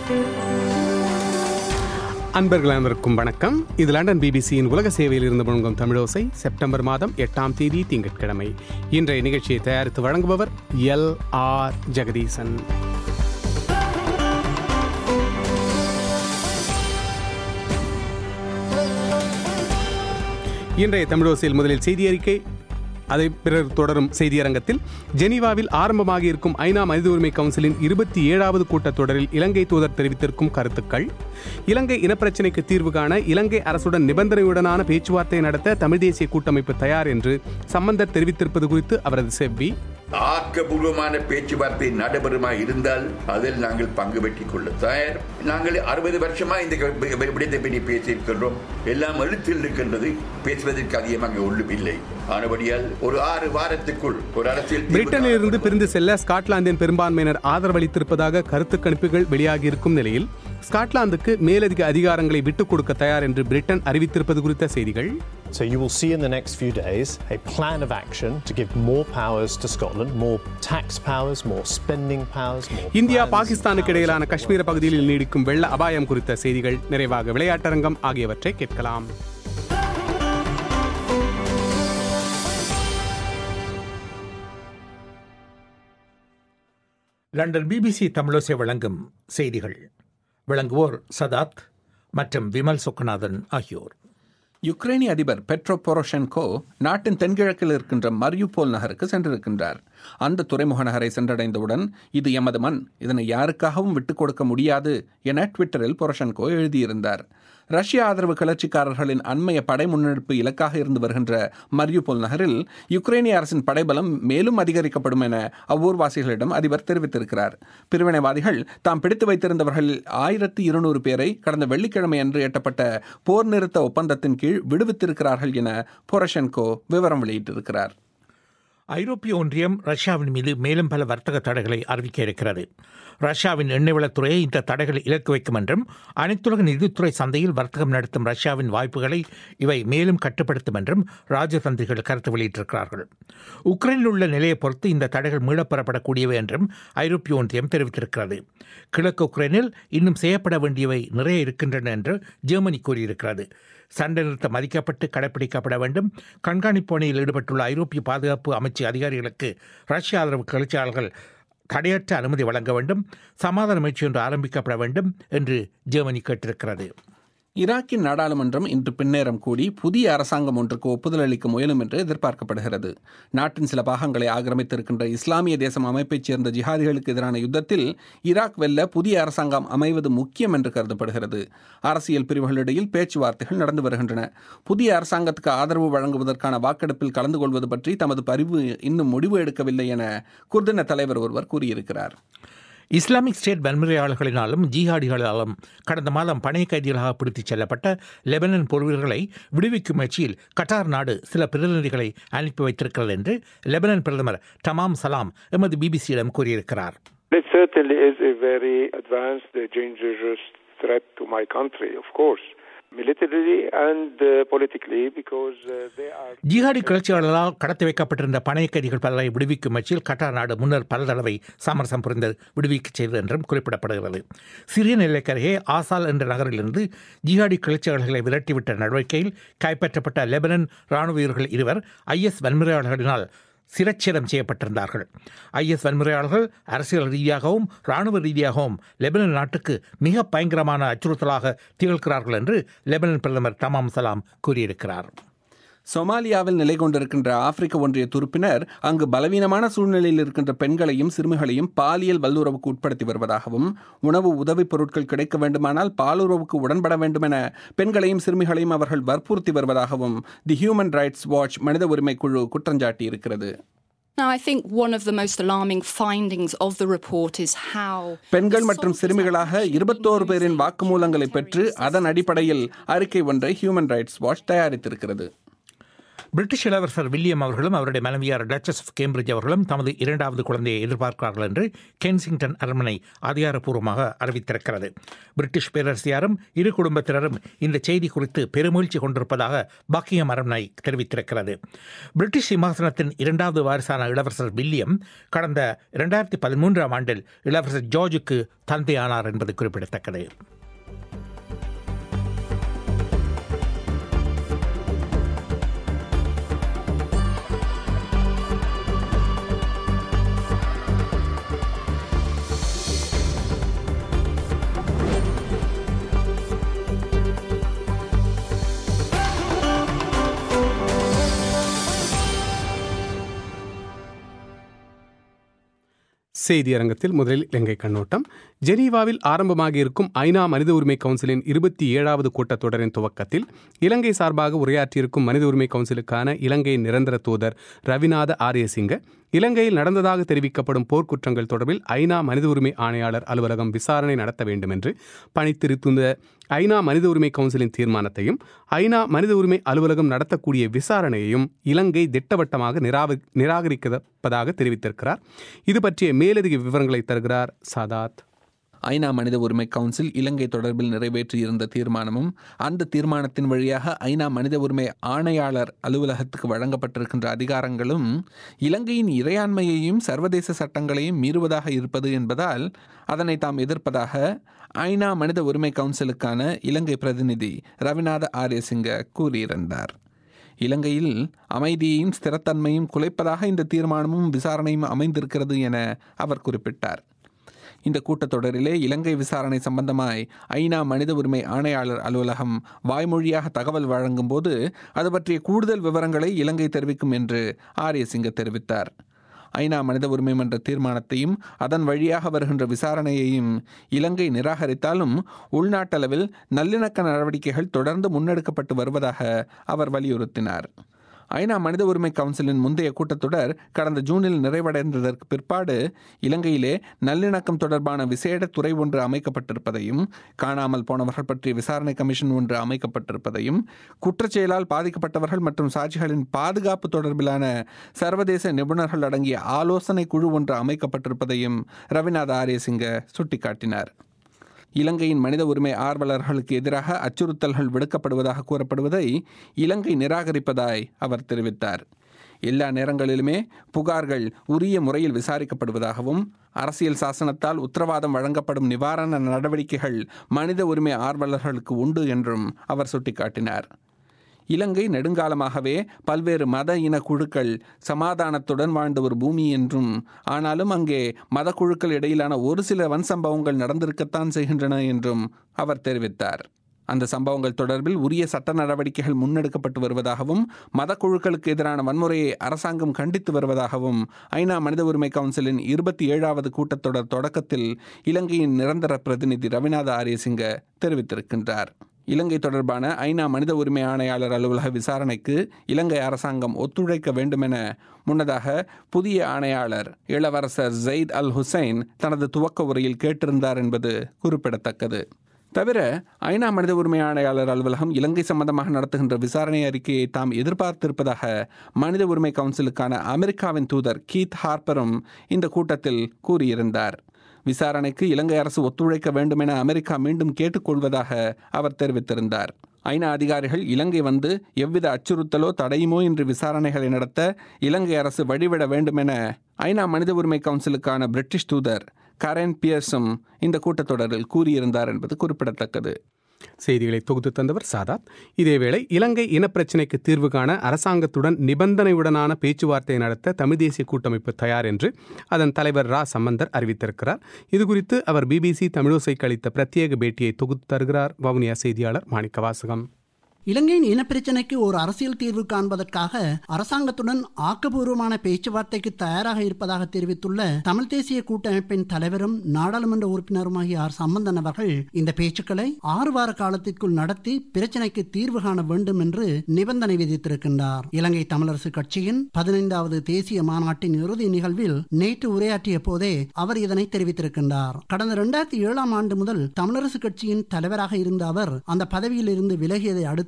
அன்பர்கள் அனைவருக்கும் வணக்கம் இது லண்டன் பிபிசியின் உலக சேவையில் இருந்து முழங்கும் தமிழோசை செப்டம்பர் மாதம் எட்டாம் தேதி திங்கட்கிழமை இன்றைய நிகழ்ச்சியை தயாரித்து வழங்குபவர் எல் ஆர் ஜெகதீசன் இன்றைய தமிழோசையில் முதலில் செய்தி அறிக்கை அதை பிறர் தொடரும் செய்தியரங்கத்தில் ஜெனீவாவில் ஆரம்பமாகி இருக்கும் ஐநா மனித உரிமை கவுன்சிலின் இருபத்தி ஏழாவது கூட்டத்தொடரில் இலங்கை தூதர் தெரிவித்திருக்கும் கருத்துக்கள் இலங்கை இனப்பிரச்சினைக்கு தீர்வு காண இலங்கை அரசுடன் நிபந்தனையுடனான பேச்சுவார்த்தை நடத்த தமிழ் தேசிய கூட்டமைப்பு தயார் என்று சம்பந்தர் தெரிவித்திருப்பது குறித்து அவரது செவ்வி ஆக்கபூர்வமான பேச்சுவார்த்தை நடைபெறுமா இருந்தால் அதில் நாங்கள் பங்கு பெற்றுக் கொள்ள தயார் நாங்கள் அறுபது வருஷமா இந்த விடயத்தை பற்றி பேசியிருக்கின்றோம் எல்லாம் எழுத்தில் இருக்கின்றது பேசுவதற்கு அதிகமாக ஒன்றும் இல்லை ஆனபடியால் ஒரு ஆறு வாரத்துக்குள் ஒரு அரசியல் பிரிட்டனில் இருந்து பிரிந்து செல்ல ஸ்காட்லாந்தின் பெரும்பான்மையினர் ஆதரவளித்திருப்பதாக கருத்து கணிப்புகள் வெளியாகியிருக்கும் நிலையில் ஸ்காட்லாந்துக்கு மேலதிக அதிகாரங்களை விட்டுக் கொடுக்க தயார் என்று பிரிட்டன் அறிவித்திருப்பது குறித்த செய்திகள் So you will see in the next few days a plan of action to give more powers to Scotland, more tax powers, more spending powers, more India plans, பாகிஸ்தானுக்கு powers இடையிலான of காஷ்மீர பகுதியில் நீடிக்கும் வெள்ள அபாயம் குறித்த செய்திகள் நிறைவாக விளையாட்டரங்கம் ஆகியவற்றை கேட்கலாம் லண்டன் பிபிசி தமிழோசை வழங்கும் செய்திகள் வழங்குவோர் சதாத் மற்றும் விமல் சொக்கநாதன் ஆகியோர் யுக்ரைனிய அதிபர் பெட்ரோ பொரோஷென்கோ நாட்டின் தென்கிழக்கில் இருக்கின்ற மரியுபோல் நகருக்கு சென்றிருக்கின்றார் அந்த துறைமுக நகரை சென்றடைந்தவுடன் இது எமது மண் இதனை யாருக்காகவும் விட்டுக் கொடுக்க முடியாது என ட்விட்டரில் பொரோஷென்கோ எழுதியிருந்தார் ரஷ்ய ஆதரவு கிளர்ச்சிக்காரர்களின் அண்மைய படை முன்னெடுப்பு இலக்காக இருந்து வருகின்ற மரியுபோல் நகரில் யுக்ரைனிய அரசின் படைபலம் மேலும் அதிகரிக்கப்படும் என அவ்வூர்வாசிகளிடம் அதிபர் தெரிவித்திருக்கிறார் பிரிவினைவாதிகள் தாம் பிடித்து வைத்திருந்தவர்களில் ஆயிரத்தி இருநூறு பேரை கடந்த வெள்ளிக்கிழமை அன்று எட்டப்பட்ட போர் நிறுத்த ஒப்பந்தத்தின் கீழ் விடுவித்திருக்கிறார்கள் என பொரஷென்கோ விவரம் வெளியிட்டிருக்கிறார் ஐரோப்பிய ஒன்றியம் ரஷ்யாவின் மீது மேலும் பல வர்த்தக தடைகளை அறிவிக்க இருக்கிறது ரஷ்யாவின் எண்ணெய் வளத்துறையை இந்த தடைகள் இலக்கு வைக்கும் என்றும் அனைத்துலக நிதித்துறை சந்தையில் வர்த்தகம் நடத்தும் ரஷ்யாவின் வாய்ப்புகளை இவை மேலும் கட்டுப்படுத்தும் என்றும் ராஜதந்திரிகள் கருத்து வெளியிட்டிருக்கிறார்கள் உக்ரைனில் உள்ள நிலையை பொறுத்து இந்த தடைகள் மீளப்பெறப்படக்கூடியவை என்றும் ஐரோப்பிய ஒன்றியம் தெரிவித்திருக்கிறது கிழக்கு உக்ரைனில் இன்னும் செய்யப்பட வேண்டியவை நிறைய இருக்கின்றன என்று ஜெர்மனி கூறியிருக்கிறது சண்டை நிறுத்தம் மதிக்கப்பட்டு கடைப்பிடிக்கப்பட வேண்டும் கண்காணிப்பு பணியில் ஈடுபட்டுள்ள ஐரோப்பிய பாதுகாப்பு அமைச்சு அதிகாரிகளுக்கு ரஷ்ய ஆதரவு கிளர்ச்சியாளர்கள் தடையற்ற அனுமதி வழங்க வேண்டும் சமாதான முயற்சி ஒன்று ஆரம்பிக்கப்பட வேண்டும் என்று ஜெர்மனி கேட்டிருக்கிறது ஈராக்கின் நாடாளுமன்றம் இன்று பின்னேரம் கூடி புதிய அரசாங்கம் ஒன்றுக்கு ஒப்புதல் அளிக்க முயலும் என்று எதிர்பார்க்கப்படுகிறது நாட்டின் சில பாகங்களை ஆக்கிரமித்திருக்கின்ற இஸ்லாமிய தேசம் அமைப்பைச் சேர்ந்த ஜிஹாதிகளுக்கு எதிரான யுத்தத்தில் ஈராக் வெல்ல புதிய அரசாங்கம் அமைவது முக்கியம் என்று கருதப்படுகிறது அரசியல் பிரிவுகளிடையில் பேச்சுவார்த்தைகள் நடந்து வருகின்றன புதிய அரசாங்கத்துக்கு ஆதரவு வழங்குவதற்கான வாக்கெடுப்பில் கலந்து கொள்வது பற்றி தமது பரிவு இன்னும் முடிவு எடுக்கவில்லை என குர்தின தலைவர் ஒருவர் கூறியிருக்கிறார் இஸ்லாமிக் ஸ்டேட் வன்முறையாளர்களினாலும் ஜிஹாடிகளாலும் கடந்த மாதம் பணைய கைதிகளாக பிடித்துச் செல்லப்பட்ட லெபனன் பொருள்களை விடுவிக்கும் முயற்சியில் கட்டார் நாடு சில பிரதிநிதிகளை அனுப்பி வைத்திருக்கிறது என்று லெபனன் பிரதமர் தமாம் சலாம் எமது பிபிசியிடம் கூறியிருக்கிறார் It certainly is a very advanced, uh, dangerous threat to my country, of course, militarily and uh, politically, because uh, they are. ஜிஹாடி கிளர்ச்சியாளர்களால் கடத்தி வைக்கப்பட்டிருந்த பணைய கைதிகள் பலரை விடுவிக்கும் முயற்சியில் கட்டார் நாடு முன்னர் பல தடவை சமரசம் புரிந்து விடுவிக்க செய்தது என்றும் குறிப்பிடப்படுகிறது சிறிய நிலைக்கருகே ஆசால் என்ற நகரிலிருந்து ஜிஹாடி கிளர்ச்சியாளர்களை விரட்டிவிட்ட நடவடிக்கையில் கைப்பற்றப்பட்ட லெபனன் ராணுவ வீரர்கள் இருவர் ஐஎஸ் வன்முறையாளர்களினால் சிரச்சேதம் செய்யப்பட்டிருந்தார்கள் ஐஎஸ் வன்முறையாளர்கள் அரசியல் ரீதியாகவும் இராணுவ ரீதியாகவும் லெபனன் நாட்டுக்கு மிக பயங்கரமான அச்சுறுத்தலாக திகழ்கிறார்கள் என்று லெபனன் பிரதமர் தமாம் சலாம் கூறியிருக்கிறார் சொமாலியாவில் நிலை கொண்டிருக்கின்ற ஆப்பிரிக்க ஒன்றிய துருப்பினர் அங்கு பலவீனமான சூழ்நிலையில் இருக்கின்ற பெண்களையும் சிறுமிகளையும் பாலியல் வல்லுறவுக்கு உட்படுத்தி வருவதாகவும் உணவு உதவிப் பொருட்கள் கிடைக்க வேண்டுமானால் பாலுறவுக்கு உடன்பட வேண்டுமென பெண்களையும் சிறுமிகளையும் அவர்கள் வற்புறுத்தி வருவதாகவும் தி ஹியூமன் ரைட்ஸ் வாட்ச் மனித உரிமை குழு குற்றஞ்சாட்டி இருக்கிறது Now, I think one of the most alarming findings of the report is how. பெண்கள் மற்றும் சிறுமிகளாக இருபத்தோரு பேரின் வாக்குமூலங்களை பெற்று அதன் அடிப்படையில் அறிக்கை ஒன்றை ஹியூமன் ரைட்ஸ் வாட்ச் தயாரித்திருக்கிறது பிரிட்டிஷ் இளவரசர் வில்லியம் அவர்களும் அவருடைய மனைவியார் டச்சஸ் ஆஃப் கேம்பிரிட்ஜ் அவர்களும் தமது இரண்டாவது குழந்தையை எதிர்பார்க்கிறார்கள் என்று கென்சிங்டன் அரண்மனை அதிகாரப்பூர்வமாக அறிவித்திருக்கிறது பிரிட்டிஷ் பேரரசியாரும் இரு குடும்பத்தினரும் இந்த செய்தி குறித்து பெருமூழ்ச்சி கொண்டிருப்பதாக பக்கியம் அரண்மனை தெரிவித்திருக்கிறது பிரிட்டிஷ் சிம்மாசனத்தின் இரண்டாவது வாரிசான இளவரசர் வில்லியம் கடந்த இரண்டாயிரத்தி பதிமூன்றாம் ஆண்டில் இளவரசர் ஜார்ஜுக்கு தந்தையானார் என்பது குறிப்பிடத்தக்கது செய்தி அரங்கத்தில் முதலில் இலங்கை கண்ணோட்டம் ஜெனீவாவில் ஆரம்பமாக இருக்கும் ஐநா மனித உரிமை கவுன்சிலின் இருபத்தி ஏழாவது கூட்டத்தொடரின் துவக்கத்தில் இலங்கை சார்பாக உரையாற்றியிருக்கும் மனித உரிமை கவுன்சிலுக்கான இலங்கையின் நிரந்தர தூதர் ரவிநாத ஆரியசிங்க இலங்கையில் நடந்ததாக தெரிவிக்கப்படும் போர்க்குற்றங்கள் தொடர்பில் ஐநா மனித உரிமை ஆணையாளர் அலுவலகம் விசாரணை நடத்த வேண்டும் என்று பணித்திருந்த ஐநா மனித உரிமை கவுன்சிலின் தீர்மானத்தையும் ஐநா மனித உரிமை அலுவலகம் நடத்தக்கூடிய விசாரணையையும் இலங்கை திட்டவட்டமாக நிராக நிராகரிப்பதாக தெரிவித்திருக்கிறார் இது பற்றிய மேலதிக விவரங்களை தருகிறார் சாதாத் ஐநா மனித உரிமை கவுன்சில் இலங்கை தொடர்பில் நிறைவேற்றியிருந்த தீர்மானமும் அந்த தீர்மானத்தின் வழியாக ஐநா மனித உரிமை ஆணையாளர் அலுவலகத்துக்கு வழங்கப்பட்டிருக்கின்ற அதிகாரங்களும் இலங்கையின் இறையாண்மையையும் சர்வதேச சட்டங்களையும் மீறுவதாக இருப்பது என்பதால் அதனை தாம் எதிர்ப்பதாக ஐநா மனித உரிமை கவுன்சிலுக்கான இலங்கை பிரதிநிதி ரவிநாத ஆரியசிங்க கூறியிருந்தார் இலங்கையில் அமைதியையும் ஸ்திரத்தன்மையும் குலைப்பதாக இந்த தீர்மானமும் விசாரணையும் அமைந்திருக்கிறது என அவர் குறிப்பிட்டார் இந்த கூட்டத்தொடரிலே இலங்கை விசாரணை சம்பந்தமாய் ஐநா மனித உரிமை ஆணையாளர் அலுவலகம் வாய்மொழியாக தகவல் வழங்கும்போது அது பற்றிய கூடுதல் விவரங்களை இலங்கை தெரிவிக்கும் என்று ஆரியசிங்க தெரிவித்தார் ஐநா மனித உரிமை மன்ற தீர்மானத்தையும் அதன் வழியாக வருகின்ற விசாரணையையும் இலங்கை நிராகரித்தாலும் உள்நாட்டளவில் நல்லிணக்க நடவடிக்கைகள் தொடர்ந்து முன்னெடுக்கப்பட்டு வருவதாக அவர் வலியுறுத்தினார் ஐநா மனித உரிமை கவுன்சிலின் முந்தைய கூட்டத்தொடர் கடந்த ஜூனில் நிறைவடைந்ததற்கு பிற்பாடு இலங்கையிலே நல்லிணக்கம் தொடர்பான விசேட துறை ஒன்று அமைக்கப்பட்டிருப்பதையும் காணாமல் போனவர்கள் பற்றிய விசாரணை கமிஷன் ஒன்று அமைக்கப்பட்டிருப்பதையும் குற்றச்செயலால் பாதிக்கப்பட்டவர்கள் மற்றும் சாட்சிகளின் பாதுகாப்பு தொடர்பிலான சர்வதேச நிபுணர்கள் அடங்கிய ஆலோசனை குழு ஒன்று அமைக்கப்பட்டிருப்பதையும் ரவிநாத் ஆரியசிங்க சுட்டிக்காட்டினார் இலங்கையின் மனித உரிமை ஆர்வலர்களுக்கு எதிராக அச்சுறுத்தல்கள் விடுக்கப்படுவதாக கூறப்படுவதை இலங்கை நிராகரிப்பதாய் அவர் தெரிவித்தார் எல்லா நேரங்களிலுமே புகார்கள் உரிய முறையில் விசாரிக்கப்படுவதாகவும் அரசியல் சாசனத்தால் உத்தரவாதம் வழங்கப்படும் நிவாரண நடவடிக்கைகள் மனித உரிமை ஆர்வலர்களுக்கு உண்டு என்றும் அவர் சுட்டிக்காட்டினார் இலங்கை நெடுங்காலமாகவே பல்வேறு மத இன குழுக்கள் சமாதானத்துடன் வாழ்ந்த ஒரு பூமி என்றும் ஆனாலும் அங்கே மத குழுக்கள் இடையிலான ஒரு சில வன் சம்பவங்கள் நடந்திருக்கத்தான் செய்கின்றன என்றும் அவர் தெரிவித்தார் அந்த சம்பவங்கள் தொடர்பில் உரிய சட்ட நடவடிக்கைகள் முன்னெடுக்கப்பட்டு வருவதாகவும் மத குழுக்களுக்கு எதிரான வன்முறையை அரசாங்கம் கண்டித்து வருவதாகவும் ஐநா மனித உரிமை கவுன்சிலின் இருபத்தி ஏழாவது கூட்டத்தொடர் தொடக்கத்தில் இலங்கையின் நிரந்தர பிரதிநிதி ரவிநாத ஆரியசிங்க தெரிவித்திருக்கின்றார் இலங்கை தொடர்பான ஐநா மனித உரிமை ஆணையாளர் அலுவலக விசாரணைக்கு இலங்கை அரசாங்கம் ஒத்துழைக்க வேண்டுமென முன்னதாக புதிய ஆணையாளர் இளவரசர் ஜெயித் அல் ஹுசைன் தனது துவக்க உரையில் கேட்டிருந்தார் என்பது குறிப்பிடத்தக்கது தவிர ஐநா மனித உரிமை ஆணையாளர் அலுவலகம் இலங்கை சம்பந்தமாக நடத்துகின்ற விசாரணை அறிக்கையை தாம் எதிர்பார்த்திருப்பதாக மனித உரிமை கவுன்சிலுக்கான அமெரிக்காவின் தூதர் கீத் ஹார்ப்பரும் இந்த கூட்டத்தில் கூறியிருந்தார் விசாரணைக்கு இலங்கை அரசு ஒத்துழைக்க வேண்டும் என அமெரிக்கா மீண்டும் கேட்டுக்கொள்வதாக அவர் தெரிவித்திருந்தார் ஐநா அதிகாரிகள் இலங்கை வந்து எவ்வித அச்சுறுத்தலோ தடையுமோ இன்றி விசாரணைகளை நடத்த இலங்கை அரசு வழிவிட வேண்டும் என ஐநா மனித உரிமை கவுன்சிலுக்கான பிரிட்டிஷ் தூதர் கரன் பியர்ஸும் இந்த கூட்டத்தொடரில் கூறியிருந்தார் என்பது குறிப்பிடத்தக்கது செய்திகளை தொகுத்து தந்தவர் சாதாத் இதேவேளை இலங்கை இனப்பிரச்சினைக்கு தீர்வு காண அரசாங்கத்துடன் நிபந்தனையுடனான பேச்சுவார்த்தை நடத்த தமிழ் தேசிய கூட்டமைப்பு தயார் என்று அதன் தலைவர் ரா சம்பந்தர் அறிவித்திருக்கிறார் இதுகுறித்து அவர் பிபிசி தமிழோசைக்கு அளித்த பிரத்யேக பேட்டியை தொகுத்து தருகிறார் வவுனியா செய்தியாளர் மாணிக்க வாசகம் இலங்கையின் இனப்பிரச்சினைக்கு ஒரு அரசியல் தீர்வு காண்பதற்காக அரசாங்கத்துடன் ஆக்கப்பூர்வமான பேச்சுவார்த்தைக்கு தயாராக இருப்பதாக தெரிவித்துள்ள தமிழ் தேசிய கூட்டமைப்பின் தலைவரும் நாடாளுமன்ற உறுப்பினருமாகிய ஆர் சம்பந்தன் அவர்கள் இந்த பேச்சுக்களை ஆறு வார காலத்திற்குள் நடத்தி பிரச்சினைக்கு தீர்வு காண வேண்டும் என்று நிபந்தனை விதித்திருக்கின்றார் இலங்கை தமிழரசு கட்சியின் பதினைந்தாவது தேசிய மாநாட்டின் இறுதி நிகழ்வில் நேற்று உரையாற்றிய போதே அவர் இதனை தெரிவித்திருக்கின்றார் கடந்த இரண்டாயிரத்தி ஏழாம் ஆண்டு முதல் தமிழரசு கட்சியின் தலைவராக இருந்த அவர் அந்த பதவியில் இருந்து விலகியதை அடுத்து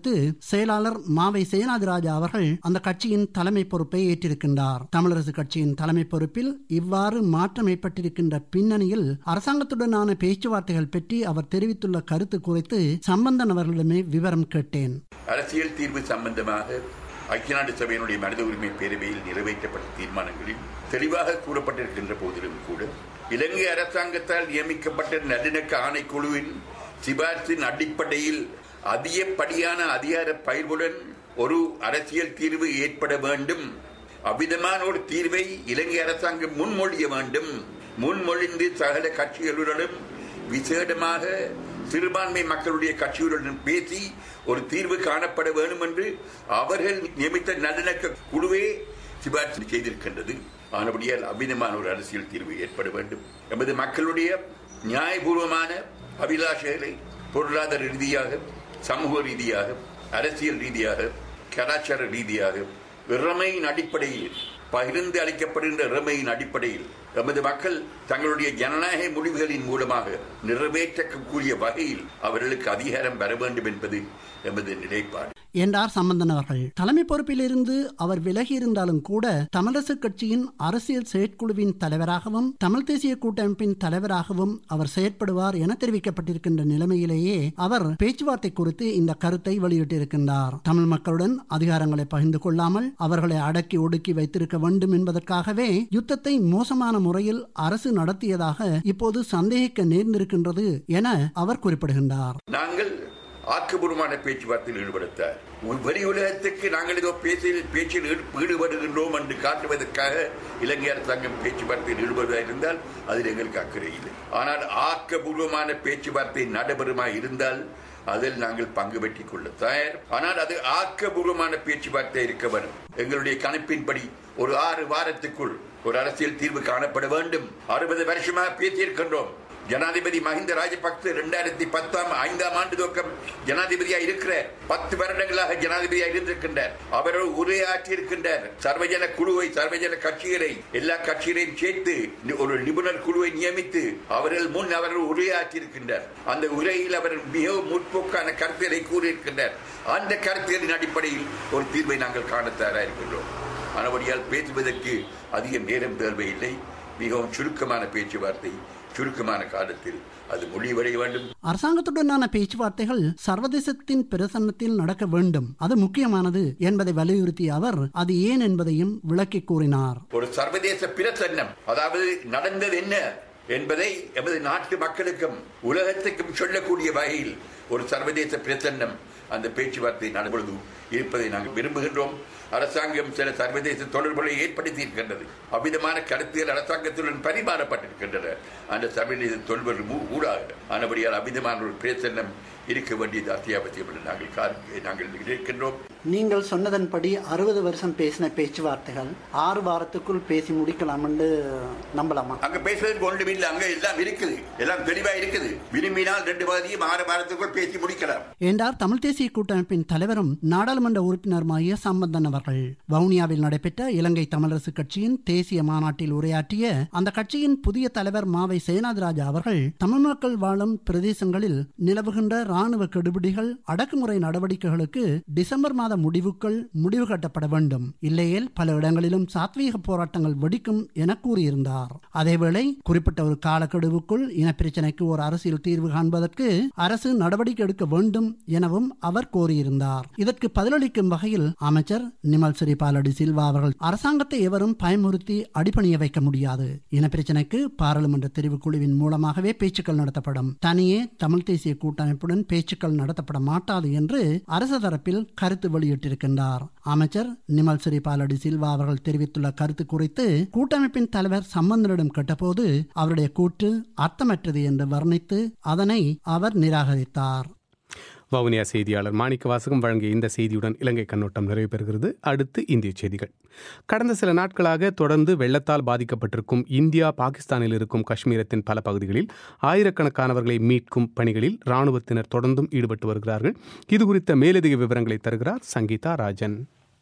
அடுத்து செயலாளர் மாவை சேனாதிராஜா அவர்கள் அந்த கட்சியின் தலைமை பொறுப்பை ஏற்றிருக்கின்றார் தமிழரசு கட்சியின் தலைமை பொறுப்பில் இவ்வாறு மாற்றம் ஏற்பட்டிருக்கின்ற பின்னணியில் அரசாங்கத்துடனான பேச்சுவார்த்தைகள் பற்றி அவர் தெரிவித்துள்ள கருத்து குறித்து சம்பந்தன் அவர்களிடமே விவரம் கேட்டேன் அரசியல் தீர்வு சம்பந்தமாக ஐக்கிய நாடு சபையினுடைய மனித உரிமை பேரவையில் நிறைவேற்றப்பட்ட தீர்மானங்களில் தெளிவாக கூறப்பட்டிருக்கின்ற போதிலும் கூட இலங்கை அரசாங்கத்தால் நியமிக்கப்பட்ட நல்லிணக்க ஆணைக்குழுவின் சிபார்சின் அடிப்படையில் அதிகப்படியான அதிகார பயிர்வுடன் ஒரு அரசியல் தீர்வு ஏற்பட வேண்டும் அவ்விதமான ஒரு தீர்வை இலங்கை அரசாங்கம் முன்மொழிய வேண்டும் முன்மொழிந்து சகல கட்சிகளுடனும் விசேடமாக சிறுபான்மை மக்களுடைய கட்சிகளுடன் பேசி ஒரு தீர்வு காணப்பட வேண்டும் என்று அவர்கள் நியமித்த நல்லிணக்க குழுவே சிபாரிசு செய்திருக்கின்றது ஆனபடியால் அவ்விதமான ஒரு அரசியல் தீர்வு ஏற்பட வேண்டும் எமது மக்களுடைய நியாயபூர்வமான அபிலாஷைகளை பொருளாதார ரீதியாக சமூக ரீதியாக அரசியல் ரீதியாக கலாச்சார ரீதியாக இறமையின் அடிப்படையில் பகிர்ந்து அளிக்கப்படுகின்ற இறமையின் அடிப்படையில் எமது மக்கள் தங்களுடைய ஜனநாயக முடிவுகளின் மூலமாக நிறைவேற்றக்கூடிய வகையில் அவர்களுக்கு அதிகாரம் பெற வேண்டும் என்பது எமது நிலைப்பாடு என்றார் சம்பந்தன் அவர்கள் தலைமை பொறுப்பிலிருந்து அவர் விலகி இருந்தாலும் கூட தமிழரசு கட்சியின் அரசியல் செயற்குழுவின் தலைவராகவும் தமிழ் தேசிய கூட்டமைப்பின் தலைவராகவும் அவர் செயற்படுவார் என தெரிவிக்கப்பட்டிருக்கின்ற நிலைமையிலேயே அவர் பேச்சுவார்த்தை குறித்து இந்த கருத்தை வெளியிட்டிருக்கின்றார் தமிழ் மக்களுடன் அதிகாரங்களை பகிர்ந்து கொள்ளாமல் அவர்களை அடக்கி ஒடுக்கி வைத்திருக்க வேண்டும் என்பதற்காகவே யுத்தத்தை மோசமான முறையில் அரசு நடத்தியதாக இப்போது சந்தேகிக்க நேர்ந்திருக்கின்றது என அவர் குறிப்பிடுகின்றார் நாங்கள் ஆக்கப்பூர்வமான பேச்சுவார்த்தையில் ஈடுபடுத்தார் வெளி உலகத்துக்கு நாங்கள் ஏதோ பேச்சில் பேச்சில் ஈடு- ஈடுபடுகின்றோம் என்று காட்டுவதற்காக இலங்கை அரசாங்கம் பேச்சுவார்த்தையில் ஈடுபடுவதாக இருந்தால் அதில் எங்களுக்கு அக்கறை இல்லை ஆனால் ஆக்கப்பூர்வமான பேச்சுவார்த்தை நடைபெறுமாய் இருந்தால் அதில் நாங்கள் பங்கு பெற்றுக் கொள்ள தயார் ஆனால் அது ஆக்கப்பூர்வமான பேச்சுவார்த்தை இருக்க வேண்டும் எங்களுடைய கணிப்பின்படி ஒரு ஆறு வாரத்துக்குள் ஒரு அரசியல் தீர்வு காணப்பட வேண்டும் அறுபது வருஷமாக பேசியிருக்கின்றோம் ஜனாதிபதி மஹிந்த ராஜபக்ச இரண்டாயிரத்தி பத்தாம் ஐந்தாம் ஆண்டு துவக்கம் ஜனாதிபதியா இருக்கிறார் பத்து வருடங்களாக ஜனாதிபதியா இருந்திருக்கின்றார் அவர் உரையாற்றி இருக்கின்றார் சர்வஜன குழுவை சர்வஜன கட்சிகளை எல்லா கட்சிகளையும் சேர்த்து நி- ஒரு நிபுணர் குழுவை நியமித்து அவர்கள் முன் அவர்கள் உரையாற்றி இருக்கின்றார் அந்த உரையில் அவர் மிகவும் முற்போக்கான கருத்துக்களை கூறியிருக்கின்றார் அந்த கருத்துகளின் அடிப்படையில் ஒரு தீர்வை நாங்கள் காண தயாராக இருக்கின்றோம் ஆனபடியால் பேசுவதற்கு அதிக நேரம் தேவையில்லை மிகவும் சுருக்கமான பேச்சுவார்த்தை சுருக்கமான காலத்தில் அது முடிவடைய வேண்டும் அரசாங்கத்துடனான பேச்சுவார்த்தைகள் சர்வதேசத்தின் பிரசன்னத்தில் நடக்க வேண்டும் அது முக்கியமானது என்பதை வலியுறுத்திய அவர் அது ஏன் என்பதையும் விளக்கி கூறினார் ஒரு சர்வதேச பிரசன்னம் அதாவது நடந்தது என்ன என்பதை எமது நாட்டு மக்களுக்கும் உலகத்துக்கும் சொல்லக்கூடிய வகையில் ஒரு சர்வதேச பிரசன்னம் அந்த பேச்சுவார்த்தை நடைபெறுவது இருப்பதை நாங்கள் விரும்புகின்றோம் அரசாங்கம் சில சர்வதேச தொடர்புகளை ஏற்படுத்தி இருக்கின்றது அவ்விதமான கருத்துகள் அரசாங்கத்துடன் பரிமாறப்பட்டிருக்கின்றன அந்த சர்வதேச தொடர்பு மூ- ஊடாக ஆனபடியால் அவ்விதமான ஒரு பிரசன்னம் இருக்க வேண்டியது அத்தியாவசியம் என்று நாங்கள் கார்- நாங்கள் இருக்கின்றோம் நீங்கள் சொன்னதன்படி அறுபது வருஷம் பேசின பேச்சுவார்த்தைகள் ஆறு வாரத்துக்குள் பேசி முடிக்கலாம் என்று நம்பலாமா அங்க பேசுறதுக்கு ஒன்றும் இல்லை அங்க எல்லாம் இருக்குது எல்லாம் தெளிவா இருக்குது விரும்பினால் ரெண்டு பாதியும் ஆறு வாரத்துக்குள் பேசி முடிக்கலாம் என்றார் தமிழ் தேசிய கூட்டமைப்பின் தலைவரும் நாடாளுமன்ற உறுப்பினருமாகிய சம்பந்தன் அவர்கள் வவுனியாவில் நடைபெற்ற இலங்கை தமிழரசு கட்சியின் தேசிய மாநாட்டில் உரையாற்றிய அந்த கட்சியின் புதிய தலைவர் மாவை சேனாதிராஜா அவர்கள் தமிழ் மக்கள் வாழும் பிரதேசங்களில் நிலவுகின்ற ராணுவ கெடுபிடிகள் அடக்குமுறை நடவடிக்கைகளுக்கு டிசம்பர் மாத முடிவுக்குள் முடிவு கட்டப்பட வேண்டும் இல்லையேல் பல இடங்களிலும் சாத்வீக போராட்டங்கள் வெடிக்கும் என கூறியிருந்தார் அதேவேளை குறிப்பிட்ட ஒரு காலக்கெடுவுக்குள் இனப்பிரச்சினைக்கு ஒரு அரசியல் தீர்வு காண்பதற்கு அரசு நடவடிக்கை எடுக்க வேண்டும் எனவும் அவர் கோரியிருந்தார் இதற்கு பதிலளிக்கும் வகையில் அமைச்சர் நிமல் சிறிபாலடி சில்வா அவர்கள் அரசாங்கத்தை எவரும் பயமுறுத்தி அடிபணிய வைக்க முடியாது இனப்பிரச்சினைக்கு பாராளுமன்ற தெரிவுக்குழுவின் மூலமாகவே பேச்சுக்கள் நடத்தப்படும் தனியே தமிழ் தேசிய கூட்டமைப்புடன் பேச்சுக்கள் நடத்தப்பட மாட்டாது என்று அரசு தரப்பில் கருத்து வெளியிட்டிருக்கின்றார் அமைச்சர் நிமல் சிறிபாலடி சில்வா அவர்கள் தெரிவித்துள்ள கருத்து குறித்து கூட்டமைப்பின் தலைவர் சம்பந்தனிடம் கேட்டபோது அவருடைய கூற்று அர்த்தமற்றது என்று வர்ணித்து அதனை அவர் நிராகரித்தார் வவுனியா செய்தியாளர் மாணிக்க வாசகம் வழங்கிய இந்த செய்தியுடன் இலங்கை கண்ணோட்டம் நிறைவு பெறுகிறது அடுத்து இந்திய செய்திகள் கடந்த சில நாட்களாக தொடர்ந்து வெள்ளத்தால் பாதிக்கப்பட்டிருக்கும் இந்தியா பாகிஸ்தானில் இருக்கும் காஷ்மீரத்தின் பல பகுதிகளில் ஆயிரக்கணக்கானவர்களை மீட்கும் பணிகளில் ராணுவத்தினர் தொடர்ந்தும் ஈடுபட்டு வருகிறார்கள் இது குறித்த மேலதிக விவரங்களை தருகிறார் சங்கீதா ராஜன்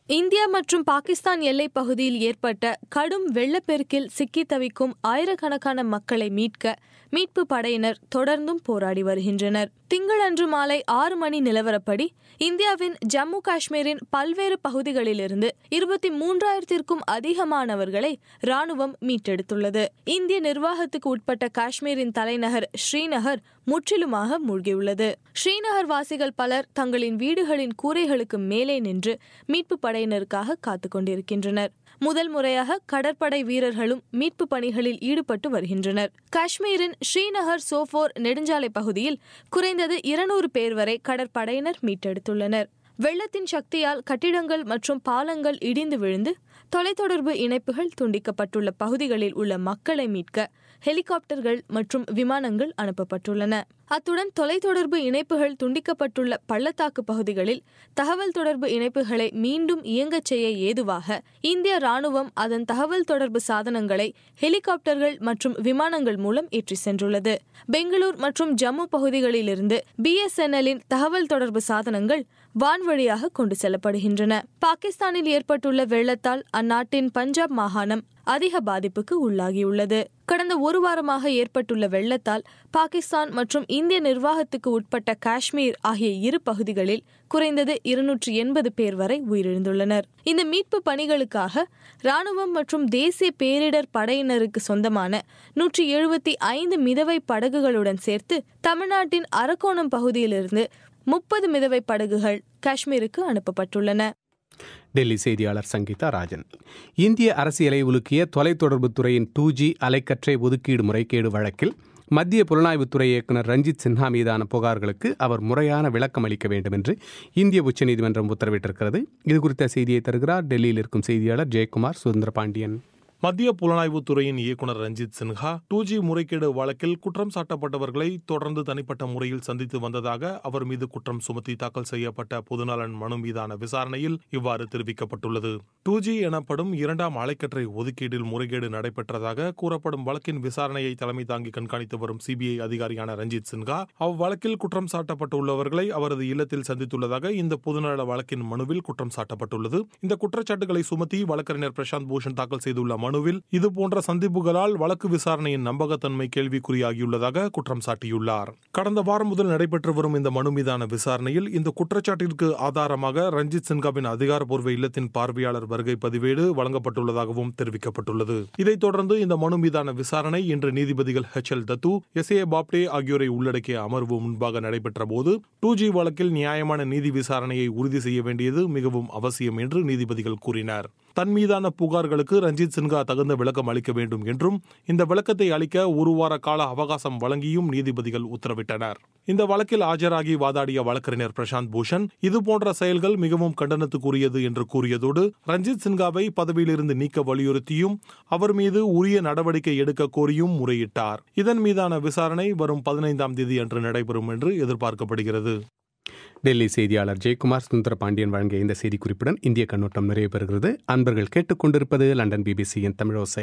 இந்தியா மற்றும் பாகிஸ்தான் எல்லைப் பகுதியில் ஏற்பட்ட கடும் வெள்ளப்பெருக்கில் சிக்கித் தவிக்கும் ஆயிரக்கணக்கான மக்களை மீட்க மீட்பு படையினர் தொடர்ந்தும் போராடி வருகின்றனர் திங்களன்று மாலை ஆறு மணி நிலவரப்படி இந்தியாவின் ஜம்மு காஷ்மீரின் பல்வேறு பகுதிகளிலிருந்து இருபத்தி மூன்றாயிரத்திற்கும் அதிகமானவர்களை ராணுவம் மீட்டெடுத்துள்ளது இந்திய நிர்வாகத்துக்கு உட்பட்ட காஷ்மீரின் தலைநகர் ஸ்ரீநகர் முற்றிலுமாக மூழ்கியுள்ளது ஸ்ரீநகர் வாசிகள் பலர் தங்களின் வீடுகளின் கூரைகளுக்கு மேலே நின்று மீட்பு படையினருக்காக காத்துக் கொண்டிருக்கின்றனர் முதல் முறையாக கடற்படை வீரர்களும் மீட்பு பணிகளில் ஈடுபட்டு வருகின்றனர் காஷ்மீரின் ஸ்ரீநகர் சோஃபோர் நெடுஞ்சாலை பகுதியில் குறைந்தது இருநூறு பேர் வரை கடற்படையினர் மீட்டெடுத்துள்ளனர் வெள்ளத்தின் சக்தியால் கட்டிடங்கள் மற்றும் பாலங்கள் இடிந்து விழுந்து தொலைத்தொடர்பு இணைப்புகள் துண்டிக்கப்பட்டுள்ள பகுதிகளில் உள்ள மக்களை மீட்க ஹெலிகாப்டர்கள் மற்றும் விமானங்கள் அனுப்பப்பட்டுள்ளன அத்துடன் தொலைத்தொடர்பு இணைப்புகள் துண்டிக்கப்பட்டுள்ள பள்ளத்தாக்கு பகுதிகளில் தகவல் தொடர்பு இணைப்புகளை மீண்டும் இயங்கச் செய்ய ஏதுவாக இந்திய ராணுவம் அதன் தகவல் தொடர்பு சாதனங்களை ஹெலிகாப்டர்கள் மற்றும் விமானங்கள் மூலம் ஏற்றி சென்றுள்ளது பெங்களூர் மற்றும் ஜம்மு பகுதிகளிலிருந்து பிஎஸ்என்எல்லின் தகவல் தொடர்பு சாதனங்கள் வான்வழியாக கொண்டு செல்லப்படுகின்றன பாகிஸ்தானில் ஏற்பட்டுள்ள வெள்ளத்தால் அந்நாட்டின் பஞ்சாப் மாகாணம் அதிக பாதிப்புக்கு உள்ளாகியுள்ளது கடந்த ஒரு வாரமாக ஏற்பட்டுள்ள வெள்ளத்தால் பாகிஸ்தான் மற்றும் இந்திய நிர்வாகத்துக்கு உட்பட்ட காஷ்மீர் ஆகிய இரு பகுதிகளில் குறைந்தது இருநூற்றி எண்பது பேர் வரை உயிரிழந்துள்ளனர் இந்த மீட்பு பணிகளுக்காக ராணுவம் மற்றும் தேசிய பேரிடர் படையினருக்கு சொந்தமான நூற்றி எழுபத்தி ஐந்து மிதவை படகுகளுடன் சேர்த்து தமிழ்நாட்டின் அரக்கோணம் பகுதியிலிருந்து முப்பது மிதவை படகுகள் காஷ்மீருக்கு அனுப்பப்பட்டுள்ளன டெல்லி செய்தியாளர் சங்கீதா ராஜன் இந்திய அரசியலை உலுக்கிய தொலைத்தொடர்புத் துறையின் டூ ஜி அலைக்கற்றை ஒதுக்கீடு முறைகேடு வழக்கில் மத்திய புலனாய்வுத்துறை இயக்குநர் ரஞ்சித் சின்ஹா மீதான புகார்களுக்கு அவர் முறையான விளக்கம் அளிக்க வேண்டும் என்று இந்திய உச்சநீதிமன்றம் உத்தரவிட்டிருக்கிறது இது குறித்த செய்தியை தருகிறார் டெல்லியில் இருக்கும் செய்தியாளர் ஜெயக்குமார் சுதந்திர பாண்டியன் மத்திய புலனாய்வுத் துறையின் இயக்குநர் ரஞ்சித் சின்ஹா டூ ஜி முறைகேடு வழக்கில் குற்றம் சாட்டப்பட்டவர்களை தொடர்ந்து தனிப்பட்ட முறையில் சந்தித்து வந்ததாக அவர் மீது குற்றம் சுமத்தி தாக்கல் செய்யப்பட்ட பொதுநலன் மனு மீதான விசாரணையில் இவ்வாறு தெரிவிக்கப்பட்டுள்ளது டூ ஜி எனப்படும் இரண்டாம் அலைக்கற்றை ஒதுக்கீட்டில் முறைகேடு நடைபெற்றதாக கூறப்படும் வழக்கின் விசாரணையை தலைமை தாங்கி கண்காணித்து வரும் சிபிஐ அதிகாரியான ரஞ்சித் சின்ஹா அவ்வழக்கில் குற்றம் சாட்டப்பட்டுள்ளவர்களை அவரது இல்லத்தில் சந்தித்துள்ளதாக இந்த பொதுநல வழக்கின் மனுவில் குற்றம் சாட்டப்பட்டுள்ளது இந்த குற்றச்சாட்டுகளை சுமத்தி வழக்கறிஞர் பிரசாந்த் பூஷன் தாக்கல் செய்துள்ள மனுவில் இதுபோன்ற சந்திப்புகளால் வழக்கு விசாரணையின் நம்பகத்தன்மை கேள்விக்குறியாகியுள்ளதாக குற்றம் சாட்டியுள்ளார் கடந்த வாரம் முதல் நடைபெற்று வரும் இந்த மனு மீதான விசாரணையில் இந்த குற்றச்சாட்டிற்கு ஆதாரமாக ரஞ்சித் சின்ஹாவின் அதிகாரப்பூர்வ இல்லத்தின் பார்வையாளர் வருகை பதிவேடு வழங்கப்பட்டுள்ளதாகவும் தெரிவிக்கப்பட்டுள்ளது இதைத் தொடர்ந்து இந்த மனு மீதான விசாரணை இன்று நீதிபதிகள் H L Dattu S A Bobde ஆகியோரை உள்ளடக்கிய அமர்வு முன்பாக நடைபெற்ற போது டூ ஜி வழக்கில் நியாயமான நீதி விசாரணையை உறுதி செய்ய வேண்டியது மிகவும் அவசியம் என்று நீதிபதிகள் கூறினர் தன் மீதான புகார்களுக்கு ரஞ்சித் சின்ஹா தகுந்த விளக்கம் அளிக்க வேண்டும் என்றும் இந்த விளக்கத்தை அளிக்க ஒரு வார கால அவகாசம் வழங்கியும் நீதிபதிகள் உத்தரவிட்டனர் இந்த வழக்கில் ஆஜராகி வாதாடிய வழக்கறிஞர் பிரசாந்த் பூஷன் இதுபோன்ற செயல்கள் மிகவும் கண்டனத்துக்குரியது என்று கூறியதோடு ரஞ்சித் சின்ஹாவை பதவியிலிருந்து நீக்க வலியுறுத்தியும் அவர் மீது உரிய நடவடிக்கை எடுக்க கோரியும் முறையிட்டார் இதன் மீதான விசாரணை வரும் பதினைந்தாம் தேதி அன்று நடைபெறும் என்று எதிர்பார்க்கப்படுகிறது டெல்லி செய்தியாளர் ஜெயக்குமார் சுந்தர பாண்டியன் வழங்கிய இந்த செய்திக்குறிப்புடன் இந்திய கண்ணோட்டம் நிறைவு பெறுகிறது அன்பர்கள் கேட்டுக்கொண்டிருப்பது லண்டன் பிபிசியின் தமிழோசை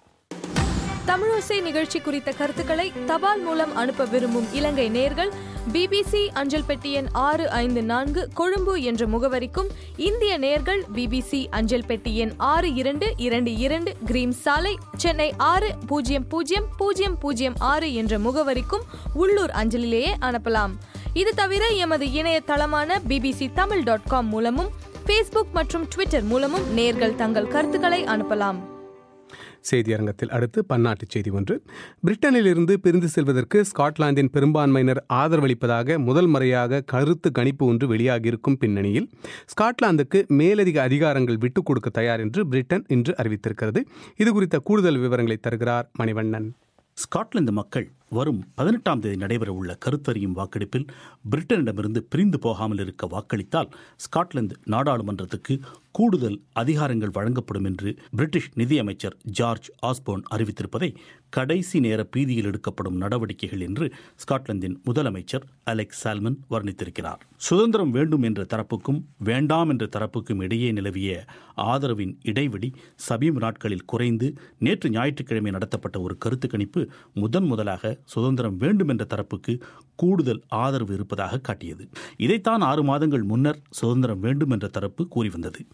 தமிழோசை நிகழ்ச்சி குறித்த கருத்துக்களை தபால் மூலம் அனுப்ப விரும்பும் இலங்கை நேர்கள் பிபிசி அஞ்சல் பெட்டி எண் ஆறு ஐந்து நான்கு கொழும்பு என்ற முகவரிக்கும் இந்திய நேர்கள் பிபிசி அஞ்சல் பெட்டி எண் ஆறு இரண்டு இரண்டு இரண்டு கிரீம் சாலை சென்னை ஆறு பூஜ்ஜியம் பூஜ்ஜியம் பூஜ்ஜியம் பூஜ்ஜியம் ஆறு என்ற முகவரிக்கும் உள்ளூர் அஞ்சலிலேயே அனுப்பலாம் இது தவிர எமது இணையதளமான பிபிசி தமிழ் டாட் காம் மூலமும் ஃபேஸ்புக் மற்றும் ட்விட்டர் மூலமும் நேர்கள் தங்கள் கருத்துக்களை அனுப்பலாம் செய்தியரங்கத்தில் அடுத்து பன்னாட்டு செய்தி ஒன்று பிரிட்டனில் இருந்து பிரிந்து செல்வதற்கு ஸ்காட்லாந்தின் பெரும்பான்மையினர் ஆதரவளிப்பதாக முதல் முறையாக கருத்து கணிப்பு ஒன்று வெளியாகியிருக்கும் பின்னணியில் ஸ்காட்லாந்துக்கு மேலதிக அதிகாரங்கள் விட்டுக் கொடுக்க தயார் என்று பிரிட்டன் இன்று அறிவித்திருக்கிறது இது குறித்த கூடுதல் விவரங்களை தருகிறார் மணிவண்ணன் ஸ்காட்லாந்து மக்கள் வரும் பதினெட்டாம் தேதி நடைபெறவுள்ள கருத்தறியும் வாக்கெடுப்பில் பிரிட்டனிடமிருந்து பிரிந்து போகாமல் இருக்க வாக்களித்தால் ஸ்காட்லாந்து நாடாளுமன்றத்துக்கு கூடுதல் அதிகாரங்கள் வழங்கப்படும் என்று பிரிட்டிஷ் நிதியமைச்சர் ஜார்ஜ் ஆஸ்போன் அறிவித்திருப்பதை கடைசி நேர பீதியில் எடுக்கப்படும் நடவடிக்கைகள் என்று ஸ்காட்லாந்தின் முதலமைச்சர் அலெக்ஸ் சால்மன் வர்ணித்திருக்கிறார் சுதந்திரம் வேண்டும் என்ற தரப்புக்கும் வேண்டாம் என்ற தரப்புக்கும் இடையே நிலவிய ஆதரவின் இடைவெளி சமீப நாட்களில் குறைந்து நேற்று ஞாயிற்றுக்கிழமை நடத்தப்பட்ட ஒரு கருத்து கணிப்பு முதன் முதலாக சுதந்திரம் வேண்டும் என்ற தரப்புக்கு கூடுதல் ஆதரவு இருப்பதாக காட்டியது இதைத்தான் ஆறு மாதங்கள் முன்னர் சுதந்திரம் வேண்டும் என்ற தரப்பு கூறி வந்தது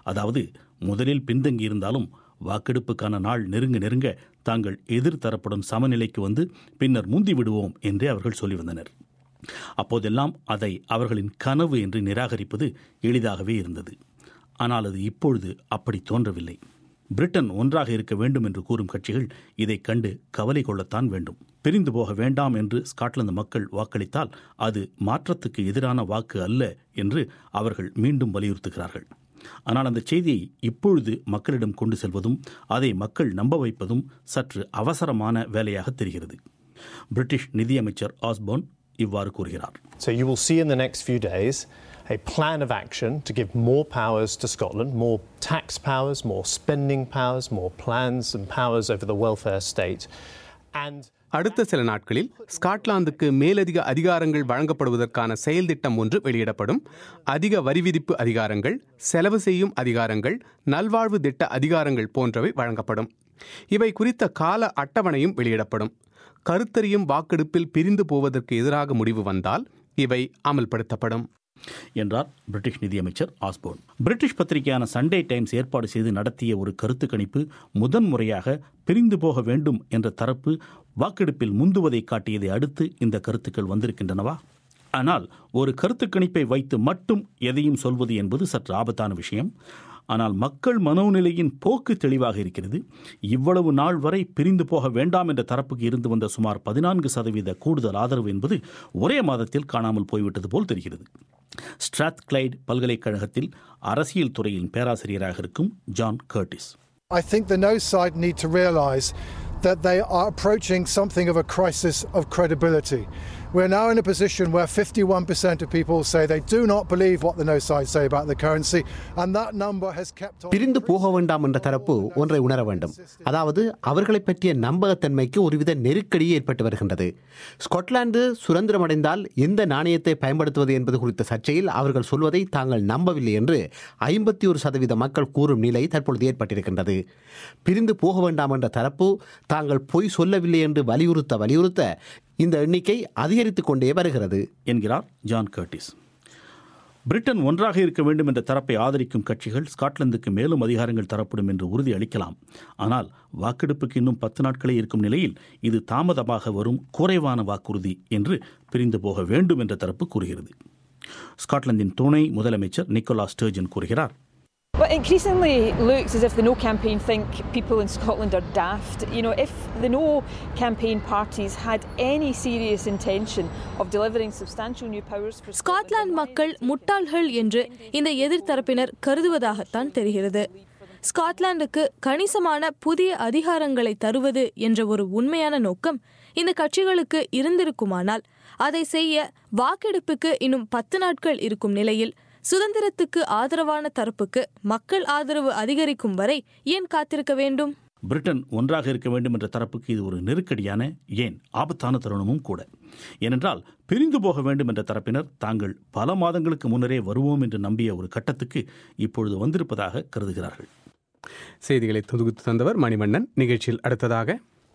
அதாவது முதலில் பின்தங்கியிருந்தாலும் வாக்கெடுப்புக்கான நாள் நெருங்க நெருங்க தாங்கள் எதிர்த்தரப்புடன் சமநிலைக்கு வந்து பின்னர் முந்தி விடுவோம் என்றே அவர்கள் சொல்லி வந்தனர் அப்போதெல்லாம் அதை அவர்களின் கனவு என்று நிராகரிப்பது எளிதாகவே இருந்தது ஆனால் அது இப்பொழுது அப்படி தோன்றவில்லை பிரிட்டன் ஒன்றாக இருக்க வேண்டும் என்று கூறும் கட்சிகள் இதைக் கண்டு கவலை கொள்ளத்தான் வேண்டும் பிரிந்து போக வேண்டாம் என்று ஸ்காட்லாந்து மக்கள் வாக்களித்தால் அது மாற்றத்துக்கு எதிரான வாக்கு அல்ல என்று அவர்கள் மீண்டும் வலியுறுத்துகிறார்கள் ஆனால் அந்த செய்தியை இப்பொழுது மக்களிடம் கொண்டு செல்வதும் அதை மக்கள் நம்ப வைப்பதும் சற்று அவசரமான வேலையாக தெரிகிறது பிரிட்டிஷ் நிதியமைச்சர் ஆஸ்போன் இவ்வாறு கூறுகிறார் So you will see in the next few days a plan of action to give more powers to Scotland, more tax powers, more spending powers, more plans and powers over the welfare state. And அடுத்த சில நாட்களில் ஸ்காட்லாந்துக்கு மேலதிக அதிகாரங்கள் வழங்கப்படுவதற்கான செயல் திட்டம் ஒன்று வெளியிடப்படும் அதிக வரி விதிப்பு அதிகாரங்கள் செலவு செய்யும் அதிகாரங்கள் நல்வாழ்வு திட்ட அதிகாரங்கள் போன்றவை வழங்கப்படும் இவை குறித்த கால அட்டவணையும் வெளியிடப்படும் கருத்தறியும் வாக்கெடுப்பில் பிரிந்து போவதற்கு எதிராக முடிவு வந்தால் இவை அமல்படுத்தப்படும் என்றார் பிரிட்டிஷ் நிதியமைச்சர் ஆஸ்போர்ன் பிரிட்டிஷ் பத்திரிகையான சண்டே டைம்ஸ் ஏற்பாடு செய்து நடத்திய ஒரு கருத்து கணிப்பு முதன்முறையாக பிரிந்து போக வேண்டும் என்ற தரப்பு வாக்கெடுப்பில் முந்துவதை காட்டியதை அடுத்து இந்த கருத்துக்கள் வந்திருக்கின்றனவா ஆனால் ஒரு கருத்து கணிப்பை வைத்து மட்டும் எதையும் சொல்வது என்பது சற்று ஆபத்தான விஷயம் ஆனால் மக்கள் மனோநிலையின் போக்கு தெளிவாக இருக்கிறது இவ்வளவு நாள் வரை பிரிந்து போக வேண்டாம் என்ற தரப்புக்கு இருந்து வந்த சுமார் பதினான்கு சதவீத கூடுதல் ஆதரவு என்பது ஒரே மாதத்தில் காணாமல் போய்விட்டது போல் தெரிகிறது ஸ்ட்ராத் கிளைட் பல்கலைக்கழகத்தில் அரசியல் துறையின் பேராசிரியராக இருக்கும் John Curtis I think the no side need to realise that they are approaching something of a crisis of credibility. We're now in a position where 51% of people say they do not believe what the no side say about the currency, and that number has kept on. பிரிந்து போக வேண்டாம் என்ற தரப்பு ஒன்றை உணர வேண்டும் அதாவது அவர்களை பற்றிய நம்பகத்தன்மைக்கு ஒருவித நெருக்கடி ஏற்பட்டு வருகின்றது ஸ்காட்லாந்து சுதந்திரமடைந்தால் எந்த நாணயத்தை பயன்படுத்துவது என்பது குறித்த சர்ச்சையில் அவர்கள் சொல்வதை தாங்கள் நம்பவில்லை என்று ஐம்பத்தி ஒரு சதவீத மக்கள் கூறும் நிலை தற்பொழுது ஏற்பட்டிருக்கின்றது பிரிந்து போக வேண்டாம் என்ற தரப்பு தாங்கள் பொய் சொல்லவில்லை என்று வலியுறுத்த வலியுறுத்த இந்த எண்ணிக்கை அதிகரித்துக் கொண்டே வருகிறது என்கிறார் ஜான் கர்டிஸ் பிரிட்டன் ஒன்றாக இருக்க வேண்டும் என்ற தரப்பை ஆதரிக்கும் கட்சிகள் ஸ்காட்லாந்துக்கு மேலும் அதிகாரங்கள் தரப்படும் என்று உறுதி அளிக்கலாம் ஆனால் வாக்கெடுப்புக்கு இன்னும் பத்து நாட்களே இருக்கும் நிலையில் இது தாமதமாக வரும் குறைவான வாக்குறுதி என்று பிரிந்து போக வேண்டும் என்ற தரப்பு கூறுகிறது ஸ்காட்லாந்தின் துணை முதலமைச்சர் நிக்கோலா ஸ்டர்ஜன் கூறுகிறார் Well, increasingly looks as if the No campaign think people in Scotland are daft. You know, if the No campaign parties had any serious intention of delivering substantial new powers for Scotland மக்கள் முட்டாள்கள் என்று இந்த எதிர்த்தரப்பினர் கருதுவதாகத்தான் தெரிகிறது ஸ்காட்லாந்துக்கு கணிசமான புதிய அதிகாரங்களை தருவது என்ற ஒரு உண்மையான நோக்கம் இந்த கட்சிகளுக்கு இருந்திருக்குமானால் அதை செய்ய வாக்கெடுப்புக்கு இன்னும் பத்து நாட்கள் இருக்கும் நிலையில் சுதந்திரத்துக்கு ஆதரவான தரப்புக்கு மக்கள் ஆதரவு அதிகரிக்கும் வரை ஏன் காத்திருக்க வேண்டும் பிரிட்டன் ஒன்றாக இருக்க வேண்டும் என்ற தரப்புக்கு இது ஒரு நெருக்கடியான ஏன் ஆபத்தான தருணமும் கூட ஏனென்றால் பிரிந்து போக வேண்டும் என்ற தரப்பினர் தாங்கள் பல மாதங்களுக்கு முன்னரே வருவோம் என்று நம்பிய ஒரு கட்டத்துக்கு இப்பொழுது வந்திருப்பதாக கருதுகிறார்கள் செய்திகளை தொகுத்து தந்தவர் மணிவண்ணன் நிகழ்ச்சியில் அடுத்ததாக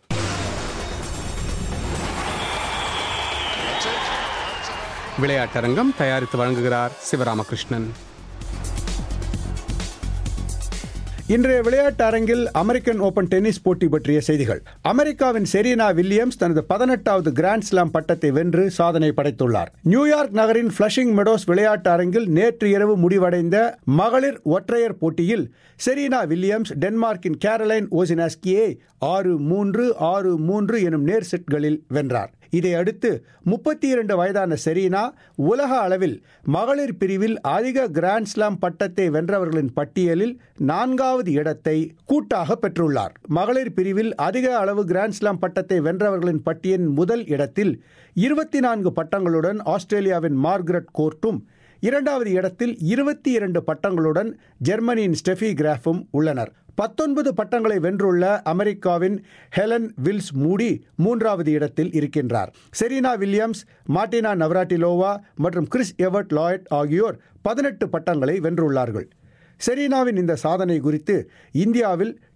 விளையாட்டரங்கம் தயாரித்து வழங்குகிறார் சிவராமகிருஷ்ணன் இன்றைய விளையாட்டு அரங்கில் அமெரிக்கன் ஓபன் டென்னிஸ் போட்டி பற்றிய செய்திகள் அமெரிக்காவின் செரீனா வில்லியம்ஸ் தனது பதினெட்டாவது கிராண்ட் ஸ்லாம் பட்டத்தை வென்று சாதனை படைத்துள்ளார் நியூயார்க் நகரின் ஃபிளஷிங் மெடோஸ் விளையாட்டு அரங்கில் நேற்று இரவு முடிவடைந்த மகளிர் ஒற்றையர் போட்டியில் செரீனா வில்லியம்ஸ் டென்மார்க்கின் கேரலைன் ஓசினாஸ்கியை ஆறு மூன்று ஆறு மூன்று எனும் நேர் செட்களில் வென்றார் இதை அடுத்து முப்பத்தி இரண்டு வயதான செரீனா உலக அளவில் மகளிர் பிரிவில் அதிக கிராண்ட் ஸ்லாம் பட்டத்தை வென்றவர்களின் பட்டியலில் நான்காவது இடத்தை கூட்டாக பெற்றுள்ளார் மகளிர் பிரிவில் அதிக அளவு கிராண்ட் ஸ்லாம் பட்டத்தை வென்றவர்களின் பட்டியலின் முதல் இடத்தில் இருபத்தி நான்கு பட்டங்களுடன் ஆஸ்திரேலியாவின் மார்கரெட் கோர்ட்டும் இரண்டாவது இடத்தில் இருபத்தி இரண்டு பட்டங்களுடன் ஜெர்மனியின் ஸ்டெஃபி கிராஃபும் உள்ளனர் பத்தொன்பது பட்டங்களை வென்றுள்ள அமெரிக்காவின் ஹெலன் வில்ஸ் மூடி மூன்றாவது இடத்தில் இருக்கின்றார் செரீனா வில்லியம்ஸ் மார்டினா நவராட்டிலோவா மற்றும் கிறிஸ் எவர்ட் லாய்ட் ஆகியோர் பதினெட்டு பட்டங்களை வென்றுள்ளார்கள் செரீனாவின் இந்த சாதனை குறித்து இந்தியாவில்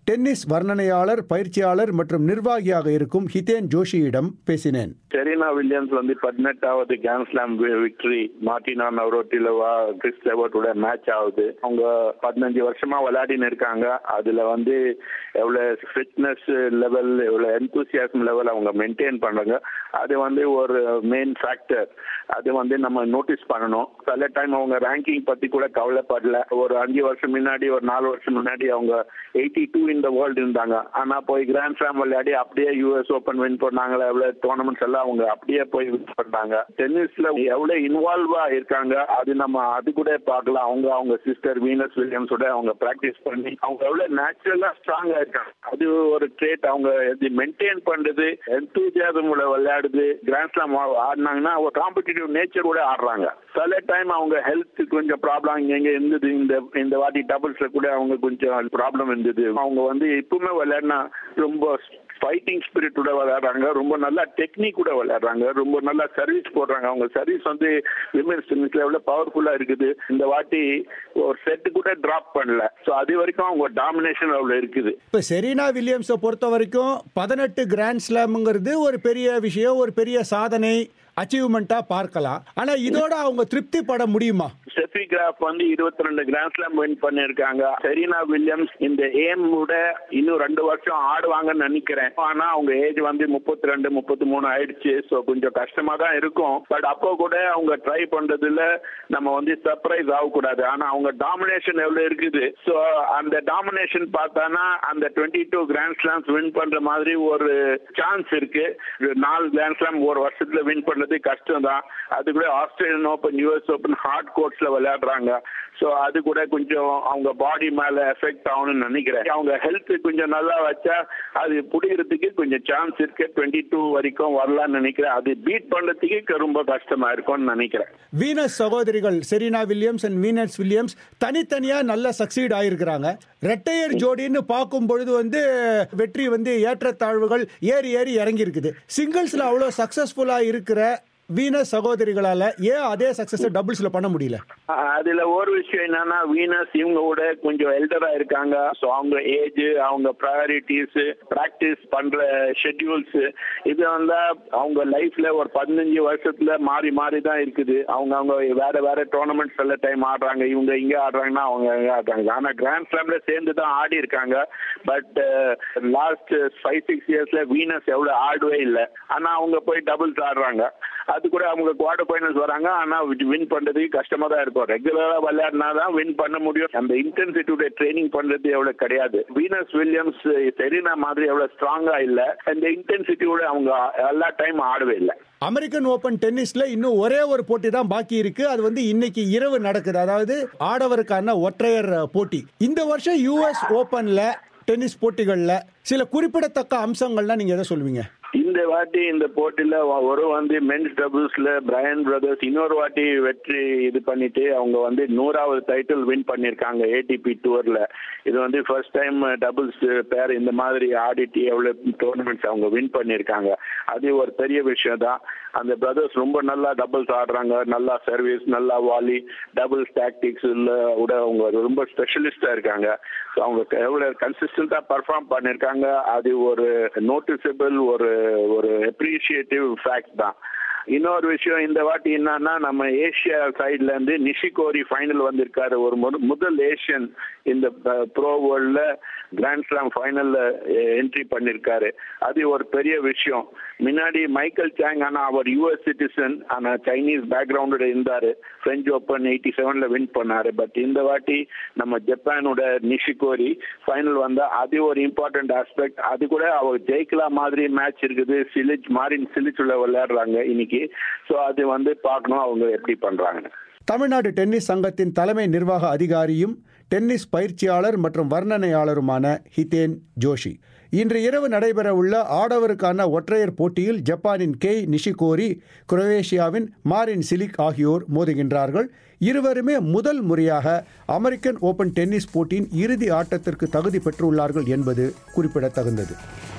டென்னிஸ் வர்ணனையாளர் பயிற்சியாளர் மற்றும் நிர்வாகியாக இருக்கும் ஹிதேன் ஜோஷியிடம் பேசினேன் செரீனா வில்லியம்ஸ் வந்து பதினெட்டாவது grand slam victory Martina Navratilova Chris லெவர்ட்டோட மேட்ச் ஆகுது அவங்க பதினஞ்சு வருஷமா விளையாடின்னு இருக்காங்க அதுல வந்து எவ்வளவு ஃபிட்னஸ் லெவல் எவ்வளவு எந்தூசியாசம் லெவல் அவங்க மெயின்டைன் பண்றாங்க அது வந்து ஒரு மெயின் ஃபேக்டர் அது வந்து நம்ம நோட்டீஸ் பண்ணணும் சில டைம் அவங்க ரேங்கிங் பத்தி கூட கவலைப்படல ஒரு அஞ்சு வருஷம் முன்னாடி ஒரு நாலு வருஷம் முன்னாடி அவங்க எயிட்டி டூ இந்த வேர்ல்டு இருந்தாங்க ஆனா போய் கிராண்ட் ஸ்லாம் விளையாடி அப்படியே யூஎஸ் ஓபன் வின் பண்ணாங்களா எவ்வளவு டோர்னமெண்ட்ஸ் எல்லாம் அவங்க அப்படியே போய் வின் பண்ணாங்க டென்னிஸ்ல எவ்வளவு இன்வால்வா இருக்காங்க அது நம்ம அது கூட பார்க்கலாம் அவங்க அவங்க சிஸ்டர் வீனஸ் வில்லியம்ஸோட அவங்க பிராக்டிஸ் பண்ணி அவங்க எவ்வளவு நேச்சுரலா ஸ்ட்ராங்கா இருக்காங்க அது ஒரு ட்ரேட் அவங்க மெயின்டைன் பண்றது எந்தூசியாசம் விளையாடுது கிராண்ட் ஸ்லாம் ஆடினாங்கன்னா ஒரு காம்படிட்டிவ் நேச்சர் கூட ஆடுறாங்க சில டைம் அவங்க ஹெல்த் கொஞ்சம் ப்ராப்ளம் இங்க எங்க இருந்தது இந்த இந்த வாட்டி டபுள்ஸ்ல கூட அவங்க கொஞ்சம் ப்ராப்ளம் இருந்தது அவங்க வந்து இப்பவுமே விளையாடினா ரொம்ப ஃபைட்டிங் ஸ்பிரிட்டோட விளையாடுறாங்க ரொம்ப நல்லா டெக்னிக் கூட விளையாடுறாங்க ரொம்ப நல்லா சர்வீஸ் போடுறாங்க அவங்க சர்வீஸ் வந்து விமென்ஸ் டென்னிஸ்ல எவ்வளவு பவர்ஃபுல்லா இருக்குது இந்த வாட்டி ஒரு செட் கூட டிராப் பண்ணல ஸோ அது வரைக்கும் அவங்க டாமினேஷன் அவ்வளவு இருக்குது இப்போ செரீனா வில்லியம்ஸை பொறுத்த வரைக்கும் பதினெட்டு கிராண்ட் ஸ்லாம்ங்கிறது ஒரு பெரிய விஷயம் ஒரு பெரிய சாதனை அச்சீவ்மெண்ட்டாக பார்க்கலாம் ஆனால் இதோட அவங்க திருப்தி பட முடியுமா ஸ்டெஃபி கிராஃப் வந்து இருபத்தி ரெண்டு கிராண்ட் ஸ்லாம் வின் பண்ணிருக்காங்க செரீனா வில்லியம்ஸ் இந்த ஏம் விட இன்னும் ரெண்டு வருஷம் ஆடுவாங்கன்னு நினைக்கிறேன் ஆனா அவங்க ஏஜ் வந்து முப்பத்தி ரெண்டு முப்பத்தி மூணு ஆயிடுச்சு ஸோ கொஞ்சம் கஷ்டமா தான் இருக்கும் பட் அப்போ கூட அவங்க ட்ரை பண்றதுல நம்ம வந்து சர்ப்ரைஸ் ஆகக்கூடாது ஆனா அவங்க டாமினேஷன் எவ்வளவு இருக்குது ஸோ அந்த டாமினேஷன் பார்த்தானா அந்த twenty two grand slams win பண்ற மாதிரி ஒரு சான்ஸ் இருக்கு நாலு கிராண்ட் ஸ்லாம் ஒரு வருஷத்துல வின் பண்றது கஷ்டம் தான் அது கூட Australian open US open hard கோர்ட்ஸ்ல விளையாடுறாங்க ஸோ அது கூட கொஞ்சம் அவங்க பாடி மேல எஃபெக்ட் ஆகணும்னு நினைக்கிறேன் அவங்க ஹெல்த் கொஞ்சம் நல்லா வச்சா அது புடிக்கிறதுக்கு கொஞ்சம் சான்ஸ் இருக்கு டுவெண்ட்டி டூ வரைக்கும் வரலாம்னு நினைக்கிறேன் அது பீட் பண்றதுக்கு ரொம்ப கஷ்டமா இருக்கும்னு நினைக்கிறேன் வீனஸ் சகோதரிகள் Serena Williams and Venus Williams தனித்தனியா நல்லா சக்சீட் ஆயிருக்கிறாங்க ரெட்டையர் ஜோடின்னு பார்க்கும் பொழுது வந்து வெற்றி வந்து ஏற்றத்தாழ்வுகள் ஏறி ஏறி இறங்கி இருக்குது சிங்கிள்ஸ்ல அவ்வளோ சக்சஸ்ஃபுல்லா இருக்கிற வீனஸ் சகோதரிகளால ஏன் அதே சக்சஸ் டபுள்ஸ்ல பண்ண முடியல அதுல ஒரு விஷயம் என்னன்னா வீனஸ் இவங்க கூட கொஞ்சம் எல்டரா இருக்காங்க ஸோ அவங்க ஏஜ் அவங்க ப்ரையாரிட்டிஸ் ப்ராக்டிஸ் பண்ற ஷெட்யூல்ஸ் இது வந்து அவங்க லைஃப்ல ஒரு பதினஞ்சு வருஷத்துல மாறி மாறி தான் இருக்குது அவங்க அவங்க வேற வேற டோர்னமெண்ட் சில டைம் ஆடுறாங்க இவங்க இங்க ஆடுறாங்கன்னா அவங்க அங்க ஆடுறாங்க ஆனா கிராண்ட் ஸ்லாம்ல சேர்ந்து தான் ஆடி இருக்காங்க பட் லாஸ்ட் ஃபைவ் சிக்ஸ் இயர்ஸ்ல வீனஸ் எவ்வளவு ஆடவே இல்லை ஆனா அவங்க போய் டபுள்ஸ் ஆடுறாங்க அது கூட அவங்க குவார்டர் ஃபைனல்ஸ் வராங்க ஆனா வின் பண்றதுக்கு கஷ்டமா தான் இருக்கும் ரெகுலரா விளையாடினா தான் வின் பண்ண முடியும் அந்த இன்டென்சிட்டியோட ட்ரைனிங் பண்றது எவ்வளவு கிடையாது வீனஸ் வில்லியம்ஸ் செரீனா மாதிரி எவ்வளவு ஸ்ட்ராங்கா இல்ல அந்த இன்டென்சிட்டியோட அவங்க எல்லா டைம் ஆடவே இல்லை அமெரிக்கன் ஓபன் டென்னிஸ்ல இன்னும் ஒரே ஒரு போட்டி தான் பாக்கி இருக்கு அது வந்து இன்னைக்கு இரவு நடக்குது அதாவது ஆடவருக்கான ஒற்றையர் போட்டி இந்த வருஷம் யூஎஸ் ஓபன்ல டென்னிஸ் போட்டிகள்ல சில குறிப்பிடத்தக்க அம்சங்கள்லாம் நீங்க எதை சொல்லுவீங்க இந்த வாட்டி இந்த போட்டியில ஒரு வந்து மென்ஸ் டபுள்ஸ்ல பிரையன் பிரதர்ஸ் இன்னொரு வாட்டி வெற்றி இது பண்ணிட்டு அவங்க வந்து நூறாவது டைட்டில் வின் பண்ணிருக்காங்க ஏடிபி டூர்ல இது வந்து ஃபர்ஸ்ட் டைம் டபுள்ஸ் பேர் இந்த மாதிரி ஆடிட்டு எவ்வளவு டோர்னமெண்ட்ஸ் அவங்க வின் பண்ணிருக்காங்க அது ஒரு பெரிய விஷயம் தான் அந்த பிரதர்ஸ் ரொம்ப நல்லா டபுள்ஸ் ஆடுறாங்க நல்லா சர்வீஸ் நல்லா வாலி டபுள்ஸ் டாக்டிக்ஸ் விட அவங்க ரொம்ப ஸ்பெஷலிஸ்டா இருக்காங்க ஸோ அவங்க எவ்வளவு கன்சிஸ்டண்டா பர்ஃபார்ம் பண்ணிருக்காங்க அது ஒரு நோட்டிசபிள் ஒரு ஒரு அப்ரிஷியேட்டிவ் ஃபேக்ட் தான் இன்னொரு விஷயம் இந்த வாட்டி என்னன்னா நம்ம ஏசியா சைட்ல இருந்து நிஷிகோரி ஃபைனல் வந்திருக்காரு ஒரு முதல் ஏசியன் இந்த ப்ரோ வேர்ல்ட்ல கிராண்ட் ஸ்லாம் ஃபைனல்ல என்ட்ரி பண்ணிருக்காரு அது ஒரு பெரிய விஷயம் முன்னாடி மைக்கேல் சாங் ஆனா அவர் யூஎஸ் சிட்டிசன் ஆனா சைனீஸ் பேக்ரவுண்டோட இருந்தாரு பிரெஞ்சு ஓப்பன் எயிட்டி செவன்ல வின் பண்ணாரு பட் இந்த வாட்டி நம்ம ஜப்பானோட நிஷிகோரி ஃபைனல் வந்தா அது ஒரு இம்பார்ட்டன்ட் ஆஸ்பெக்ட் அது கூட அவர் ஜெயிக்கலாம் மாதிரி மேட்ச் இருக்குது சிலிச் மாரின் சிலிச்சுல விளையாடுறாங்க இன்னைக்கு ஸோ அது வந்து பார்க்கணும் அவங்க எப்படி பண்றாங்க தமிழ்நாடு டென்னிஸ் சங்கத்தின் தலைமை நிர்வாக அதிகாரியும் டென்னிஸ் பயிற்சியாளர் மற்றும் வர்ணனையாளருமான ஹிதேன் ஜோஷி இன்று இரவு நடைபெறவுள்ள ஆடவருக்கான ஒற்றையர் போட்டியில் ஜப்பானின் கெய் நிஷிகோரி குரோவேஷியாவின் மாரின் சிலிக் ஆகியோர் மோதுகின்றார்கள் இருவருமே முதல் முறையாக அமெரிக்கன் ஓபன் டென்னிஸ் போட்டியின் இறுதி ஆட்டத்திற்கு தகுதி பெற்றுள்ளார்கள் என்பது குறிப்பிடத்தகுந்தது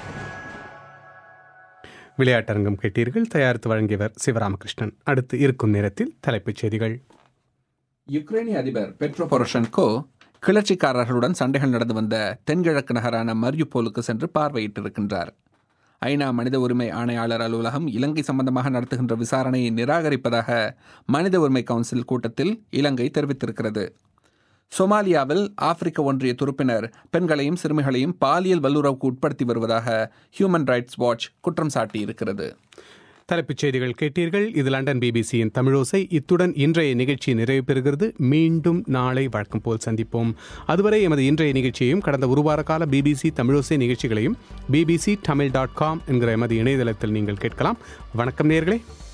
விளையாட்டரங்கம் கேட்டீர்கள் தயாரித்து வழங்கியவர் சிவராமகிருஷ்ணன் அடுத்து இருக்கும் நேரத்தில் தலைப்புச் செய்திகள் யுக்ரைனிய அதிபர் பெட்ரோ பொரோஷன்கோ கிளர்ச்சிக்காரர்களுடன் சண்டைகள் நடந்து வந்த தென்கிழக்கு நகரான மரியுபோலுக்கு சென்று பார்வையிட்டிருக்கின்றார் ஐநா மனித உரிமை ஆணையாளர் அலுவலகம் இலங்கை சம்பந்தமாக நடத்துகின்ற விசாரணையை நிராகரிப்பதாக மனித உரிமை கவுன்சில் கூட்டத்தில் இலங்கை தெரிவித்திருக்கிறது சொமாலியாவில் ஆப்பிரிக்க ஒன்றிய துருப்பினர் பெண்களையும் சிறுமிகளையும் பாலியல் வல்லுறவுக்கு உட்படுத்தி வருவதாக ஹியூமன் ரைட்ஸ் வாட்ச் குற்றம் சாட்டியிருக்கிறது தலைப்புச் செய்திகள் கேட்டீர்கள் இது லண்டன் பிபிசியின் தமிழோசை இத்துடன் இன்றைய நிகழ்ச்சி நிறைவு பெறுகிறது மீண்டும் நாளை வழக்கம் போல் சந்திப்போம் அதுவரை எமது இன்றைய நிகழ்ச்சியையும் கடந்த ஒரு வார கால பிபிசி தமிழோசை நிகழ்ச்சிகளையும் பிபிசி தமிழ் டாட் காம் என்கிற எமது இணையதளத்தில் நீங்கள் கேட்கலாம் வணக்கம் நேர்களே